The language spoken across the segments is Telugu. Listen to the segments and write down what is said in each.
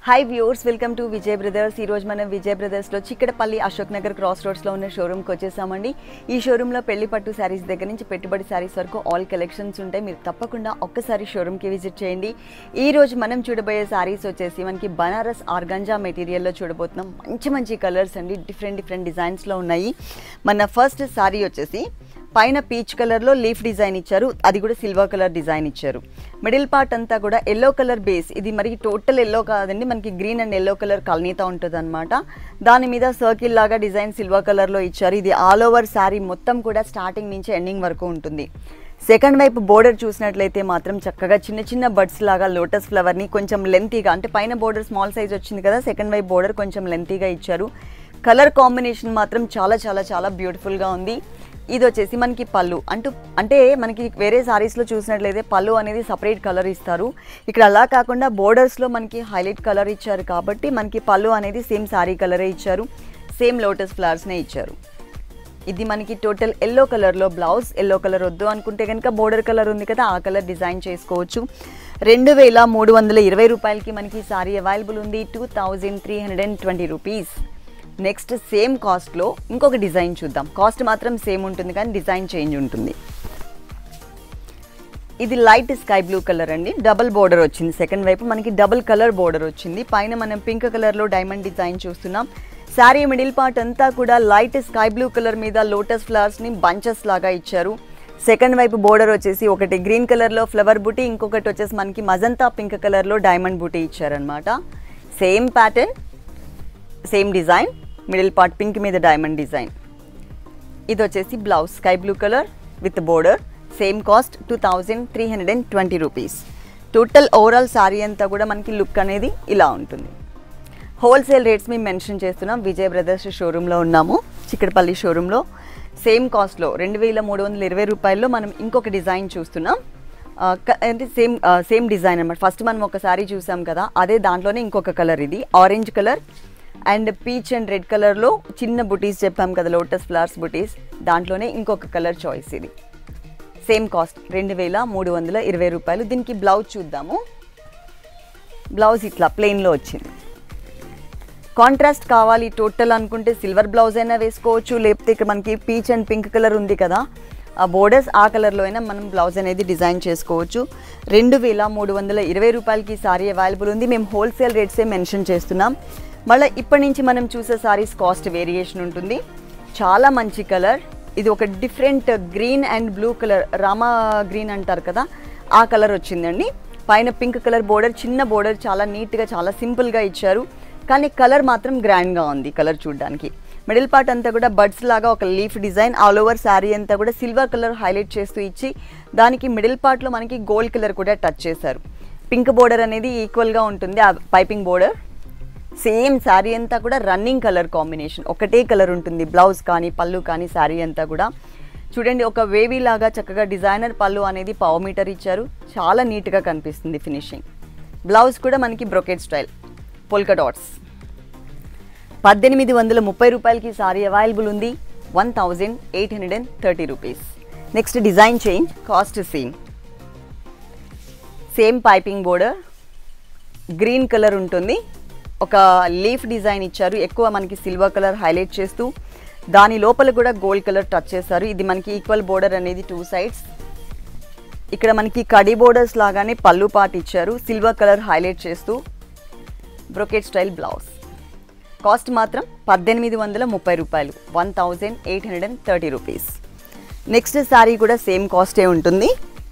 hi viewers welcome to Vijay brothers ఈ రోజు మనం విజయ్ బ్రదర్స్లో చిక్కడపల్లి అశోక్ నగర్ క్రాస్ రోడ్స్లో ఉన్న షోరూమ్కి వచ్చేసామండి ఈ షోరూంలో పెళ్లి పట్టు శారీస్ దగ్గర నుంచి పెట్టుబడి శారీస్ వరకు ఆల్ కలెక్షన్స్ ఉంటాయి మీరు తప్పకుండా ఒక్కసారి షోరూమ్కి విజిట్ చేయండి ఈ రోజు మనం చూడబోయే శారీస్ వచ్చేసి మనకి బనారస్ ఆర్గంజా మెటీరియల్లో చూడబోతున్నాం మంచి మంచి కలర్స్ అండి డిఫరెంట్ డిఫరెంట్ డిజైన్స్లో ఉన్నాయి మన ఫస్ట్ శారీ వచ్చేసి పైన పీచ్ కలర్లో లీఫ్ డిజైన్ ఇచ్చారు అది కూడా సిల్వర్ కలర్ డిజైన్ ఇచ్చారు మిడిల్ పార్ట్ అంతా కూడా ఎల్లో కలర్ బేస్ ఇది మరి టోటల్ ఎల్లో కాదండి మనకి గ్రీన్ అండ్ ఎల్లో కలర్ కల్నీతా ఉంటుంది అనమాట దాని మీద సర్కిల్ లాగా డిజైన్ సిల్వర్ కలర్లో ఇచ్చారు ఇది ఆల్ ఓవర్ శారీ మొత్తం కూడా స్టార్టింగ్ నుంచి ఎండింగ్ వరకు ఉంటుంది సెకండ్ వైపు బోర్డర్ చూసినట్లయితే మాత్రం చక్కగా చిన్న చిన్న బడ్స్ లాగా లోటస్ ఫ్లవర్ని కొంచెం లెంతీగా అంటే పైన బోర్డర్ స్మాల్ సైజ్ వచ్చింది కదా సెకండ్ వైపు బోర్డర్ కొంచెం లెంతీగా ఇచ్చారు కలర్ కాంబినేషన్ మాత్రం చాలా చాలా చాలా బ్యూటిఫుల్గా ఉంది ఇది వచ్చేసి మనకి పళ్ళు అంటూ అంటే మనకి వేరే సారీస్లో చూసినట్లయితే పళ్ళు అనేది సపరేట్ కలర్ ఇస్తారు ఇక్కడ అలా కాకుండా బోర్డర్స్లో మనకి హైలైట్ కలర్ ఇచ్చారు కాబట్టి మనకి పళ్ళు అనేది సేమ్ సారీ కలరే ఇచ్చారు సేమ్ లోటస్ ఫ్లవర్స్నే ఇచ్చారు ఇది మనకి టోటల్ ఎల్లో కలర్లో బ్లౌజ్ ఎల్లో కలర్ వద్దు అనుకుంటే కనుక బోర్డర్ కలర్ ఉంది కదా ఆ కలర్ డిజైన్ చేసుకోవచ్చు రెండు వేల మూడు వందల ఇరవై రూపాయలకి మనకి సారీ అవైలబుల్ ఉంది two thousand three hundred and twenty rupees next same కాస్ట్లో ఇంకొక డిజైన్ చూద్దాం కాస్ట్ మాత్రం సేమ్ ఉంటుంది కానీ డిజైన్ చేంజ్ ఉంటుంది ఇది లైట్ స్కై బ్లూ కలర్ అండి డబుల్ బోర్డర్ వచ్చింది సెకండ్ వైపు మనకి డబుల్ కలర్ బోర్డర్ వచ్చింది పైన మనం పింక్ కలర్లో డైమండ్ డిజైన్ చూస్తున్నాం శారీ మిడిల్ పార్ట్ అంతా కూడా లైట్ స్కై బ్లూ కలర్ మీద లోటస్ ఫ్లవర్స్ని బంచెస్ లాగా ఇచ్చారు సెకండ్ వైపు బోర్డర్ వచ్చేసి ఒకటి గ్రీన్ కలర్లో ఫ్లవర్ బుటీ ఇంకొకటి వచ్చేసి మనకి మజంతా పింక్ కలర్లో డైమండ్ బుటీ ఇచ్చారనమాట same pattern same design middle part pink మీద డైమండ్ డిజైన్ ఇది వచ్చేసి blouse sky blue colour with border same cost two thousand three hundred and twenty rupees total overall sari అంతా కూడా మనకి లుక్ అనేది ఇలా ఉంటుంది హోల్సేల్ రేట్స్ మేము మెన్షన్ చేస్తున్నాం విజయ్ బ్రదర్స్ షోరూంలో ఉన్నాము చిక్కడపల్లి షోరూంలో సేమ్ కాస్ట్లో రెండు వేల మూడు వందల ఇరవై రూపాయల్లో మనం ఇంకొక డిజైన్ చూస్తున్నాం ఆ, క- అంటే సేమ్ ఆ, సేమ్ డిజైన్ అనమాట ఫస్ట్ మనం ఒక సారీ చూసాం కదా అదే దాంట్లోనే ఇంకొక కలర్ ఇది orange colour and peach and red కలర్లో చిన్న బుటీస్ చెప్పాం కదా లోటస్ ఫ్లవర్స్ బుటీస్ దాంట్లోనే ఇంకొక కలర్ చాయిస్ ఇది సేమ్ కాస్ట్ రెండు వేల మూడు వందల ఇరవై రూపాయలు దీనికి బ్లౌజ్ చూద్దాము బ్లౌజ్ ఇట్లా ప్లెయిన్లో వచ్చింది కాంట్రాస్ట్ కావాలి టోటల్ అనుకుంటే సిల్వర్ బ్లౌజ్ అయినా వేసుకోవచ్చు లేకపోతే ఇక్కడ మనకి పీచ్ అండ్ పింక్ కలర్ ఉంది కదా ఆ బోర్డర్స్ ఆ కలర్లో అయినా మనం బ్లౌజ్ అనేది డిజైన్ చేసుకోవచ్చు రెండు వేల మూడు వందల ఇరవై రూపాయలకి సారీ అవైలబుల్ ఉంది మేము హోల్సేల్ రేట్సే మెన్షన్ చేస్తున్నాం మళ్ళీ ఇప్పటి నుంచి మనం చూసే సారీస్ కాస్ట్ వేరియేషన్ ఉంటుంది చాలా మంచి కలర్ ఇది ఒక different green and blue colour Rama green అంటారు కదా ఆ కలర్ వచ్చిందండి పైన పింక్ కలర్ బోర్డర్ చిన్న బోర్డర్ చాలా నీట్గా చాలా సింపుల్గా ఇచ్చారు కానీ కలర్ మాత్రం గ్రాండ్గా ఉంది కలర్ చూడడానికి మిడిల్ పార్ట్ అంతా కూడా బడ్స్ లాగా ఒక leaf design all over sari అంతా కూడా సిల్వర్ కలర్ హైలైట్ చేస్తూ ఇచ్చి దానికి మిడిల్ పార్ట్లో మనకి గోల్డ్ కలర్ కూడా టచ్ చేశారు పింక్ బోర్డర్ అనేది ఈక్వల్గా ఉంటుంది ఆ పైపింగ్ బోర్డర్ సేమ్ శారీ అంతా కూడా రన్నింగ్ కలర్ కాంబినేషన్ ఒకటే కలర్ ఉంటుంది బ్లౌజ్ కానీ పళ్ళు కానీ శారీ అంతా కూడా చూడండి ఒక వేవీ లాగా చక్కగా డిజైనర్ పళ్ళు అనేది పావు మీటర్ ఇచ్చారు చాలా నీట్గా కనిపిస్తుంది ఫినిషింగ్ బ్లౌజ్ కూడా మనకి బ్రొకెట్ స్టైల్ పొల్కా డాట్స్ పద్దెనిమిది వందల ముప్పై రూపాయలకి సారీ అవైలబుల్ ఉంది one thousand eight hundred and thirty rupees next design change cost same same piping border green colour ఉంటుంది ఒక లీఫ్ డిజైన్ ఇచ్చారు ఎక్కువ మనకి సిల్వర్ కలర్ హైలైట్ చేస్తూ దాని లోపల కూడా గోల్డ్ కలర్ టచ్ చేశారు ఇది మనకి ఈక్వల్ బోర్డర్ అనేది టూ సైడ్స్ ఇక్కడ మనకి కడి బోర్డర్స్ లాగానే పళ్ళు పాట్ ఇచ్చారు సిల్వర్ కలర్ హైలైట్ చేస్తూ బ్రొకెట్ స్టైల్ బ్లౌజ్ కాస్ట్ మాత్రం పద్దెనిమిది వందల ముప్పై రూపాయలు one thousand eight hundred and thirty rupees next sari కూడా సేమ్ కాస్టే ఉంటుంది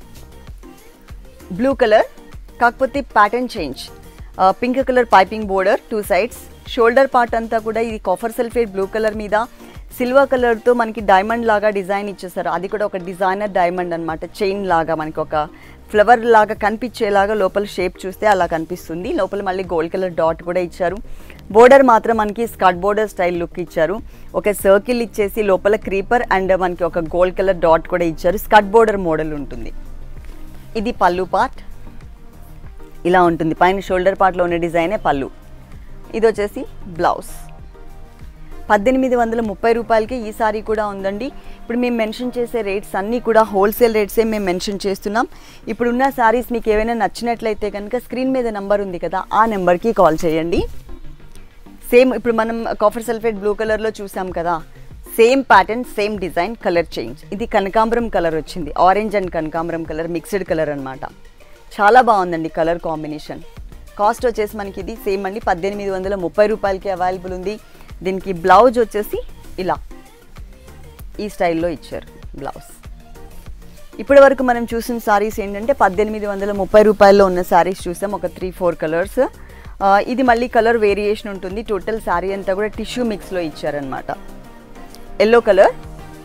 బ్లూ కలర్ కాకపోతే pattern change pink colour piping border two sides shoulder part అంతా కూడా ఇది కాఫర్ సల్ఫేట్ బ్లూ కలర్ మీద సిల్వర్ కలర్తో మనకి డైమండ్ లాగా డిజైన్ ఇచ్చేసారు అది కూడా ఒక డిజైనర్ డైమండ్ అన్నమాట చైన్ లాగా మనకి ఒక ఫ్లవర్ లాగా కనిపించేలాగా లోపల షేప్ చూస్తే అలా కనిపిస్తుంది లోపల మళ్ళీ గోల్డ్ కలర్ డాట్ కూడా ఇచ్చారు బోర్డర్ మాత్రం మనకి స్కర్ట్ బోర్డర్ స్టైల్ లుక్ ఇచ్చారు ఒక సర్కిల్ ఇచ్చేసి లోపల క్రీపర్ అండ్ మనకి ఒక గోల్డ్ కలర్ డాట్ కూడా ఇచ్చారు స్కర్ట్ బోర్డర్ మోడల్ ఉంటుంది ఇది పళ్ళు పార్ట్ ఇలా ఉంటుంది పైన షోల్డర్ పార్ట్లో ఉన్న డిజైనే పళ్ళు ఇది వచ్చేసి బ్లౌజ్ పద్దెనిమిది వందల ముప్పై రూపాయలకి ఈ సారీ కూడా ఉందండి ఇప్పుడు మేము మెన్షన్ చేసే రేట్స్ అన్నీ కూడా హోల్సేల్ రేట్సే మేము మెన్షన్ చేస్తున్నాం ఇప్పుడున్న సారీస్ మీకు ఏవైనా నచ్చినట్లయితే కనుక స్క్రీన్ మీద నెంబర్ ఉంది కదా ఆ నెంబర్కి కాల్ చేయండి సేమ్ ఇప్పుడు మనం కాఫర్ సల్ఫేట్ బ్లూ కలర్లో చూసాం కదా same pattern same design colour change ఇది కనకాంబరం కలర్ వచ్చింది ఆరెంజ్ అండ్ కనకాంబరం కలర్ మిక్స్డ్ కలర్ అన్నమాట చాలా బాగుందండి కలర్ కాంబినేషన్ కాస్ట్ వచ్చేసి మనకి ఇది సేమ్ అండి పద్దెనిమిది వందల ముప్పై రూపాయలకి అవైలబుల్ ఉంది దీనికి బ్లౌజ్ వచ్చేసి ఇలా ఈ స్టైల్లో ఇచ్చారు బ్లౌజ్ ఇప్పటి వరకు మనం చూసిన సారీస్ ఏంటంటే పద్దెనిమిది వందల ముప్పై రూపాయల్లో ఉన్న సారీస్ చూసాం ఒక త్రీ ఫోర్ కలర్స్ ఇది మళ్ళీ కలర్ వేరియేషన్ ఉంటుంది టోటల్ శారీ అంతా కూడా టిష్యూ మిక్స్లో ఇచ్చారనమాట ఎల్లో కలర్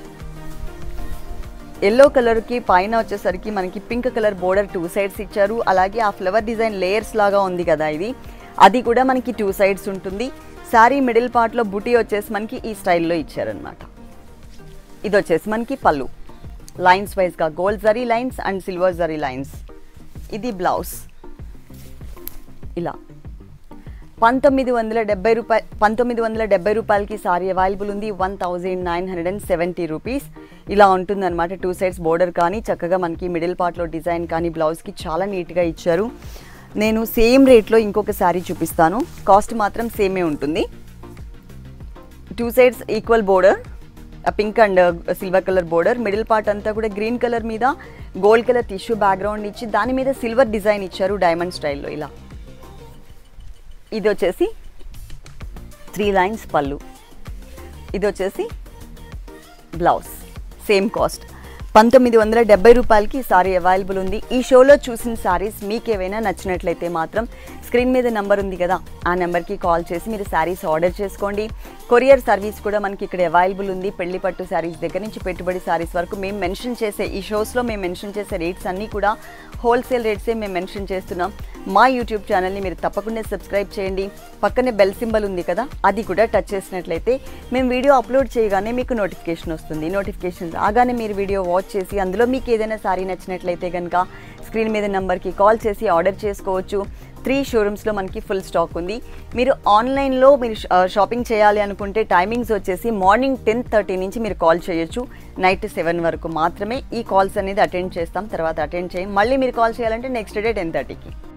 ఎల్లో కలర్కి పైన వచ్చేసరికి మనకి pink colour border two sides ఇచ్చారు అలాగే ఆ ఫ్లవర్ డిజైన్ లేయర్స్ లాగా ఉంది కదా ఇది అది కూడా మనకి టూ సైడ్స్ ఉంటుంది శారీ మిడిల్ పార్ట్లో బుటీ వచ్చేసి మనకి ఈ స్టైల్లో ఇచ్చారనమాట ఇది వచ్చేసి మనకి పళ్ళు లైన్స్ వైజ్గా gold zari lines and silver zari lines ఇది బ్లౌజ్ ఇలా పంతొమ్మిది వందల డెబ్బై రూపాయ పంతొమ్మిది వందల డెబ్బై రూపాయలకి సారీ అవైలబుల్ ఉంది one thousand nine hundred and seventy rupees ఇలా ఉంటుందన్నమాట టూ సైడ్స్ బోర్డర్ కానీ చక్కగా మనకి మిడిల్ పార్ట్లో డిజైన్ కానీ బ్లౌజ్కి చాలా నీట్గా ఇచ్చారు నేను సేమ్ రేట్లో ఇంకొక శారీ చూపిస్తాను కాస్ట్ మాత్రం సేమే ఉంటుంది two sides equal border pink and silver colour border middle part అంతా కూడా గ్రీన్ కలర్ మీద గోల్డ్ కలర్ టిష్యూ బ్యాక్గ్రౌండ్ ఇచ్చి దాని మీద సిల్వర్ డిజైన్ ఇచ్చారు డైమండ్ స్టైల్లో ఇలా ఇది వచ్చేసి త్రీ లైన్స్ పళ్ళు ఇది వచ్చేసి బ్లౌజ్ సేమ్ కాస్ట్ పంతొమ్మిది వందల డెబ్బై రూపాయలకి ఈ సారీ అవైలబుల్ ఉంది ఈ షోలో చూసిన సారీస్ మీకు ఏవైనా నచ్చినట్లయితే మాత్రం స్క్రీన్ మీద నెంబర్ ఉంది కదా ఆ నెంబర్కి కాల్ చేసి మీరు శారీస్ ఆర్డర్ చేసుకోండి కొరియర్ సర్వీస్ కూడా మనకి ఇక్కడ అవైలబుల్ ఉంది పెళ్లి పట్టు శారీస్ దగ్గర నుంచి పెట్టుబడి శారీస్ వరకు మేము మెన్షన్ చేసే ఈ షోస్లో మేము మెన్షన్ చేసే రేట్స్ అన్నీ కూడా హోల్సేల్ రేట్సే మేము మెన్షన్ చేస్తున్నాం మా యూట్యూబ్ ఛానల్ని మీరు తప్పకుండా సబ్స్క్రైబ్ చేయండి పక్కనే బెల్ సింబల్ ఉంది కదా అది కూడా టచ్ చేసినట్లయితే మేము వీడియో అప్లోడ్ చేయగానే మీకు నోటిఫికేషన్ వస్తుంది నోటిఫికేషన్ రాగానే మీరు వీడియో వాచ్ చేసి అందులో మీకు ఏదైనా సారీ నచ్చినట్లయితే కనుక స్క్రీన్ మీద నెంబర్కి కాల్ చేసి ఆర్డర్ చేసుకోవచ్చు త్రీ షోరూమ్స్లో మనకి ఫుల్ స్టాక్ ఉంది మీరు ఆన్లైన్లో మీరు షా- షాపింగ్ చేయాలి అనుకుంటే టైమింగ్స్ వచ్చేసి మార్నింగ్ టెన్ థర్టీ నుంచి మీరు కాల్ చేయొచ్చు నైట్ సెవెన్ వరకు మాత్రమే ఈ కాల్స్ అనేది అటెండ్ చేస్తాం తర్వాత అటెండ్ చేయం మళ్ళీ మీరు కాల్ చేయాలంటే నెక్స్ట్ డే టెన్ థర్టీకి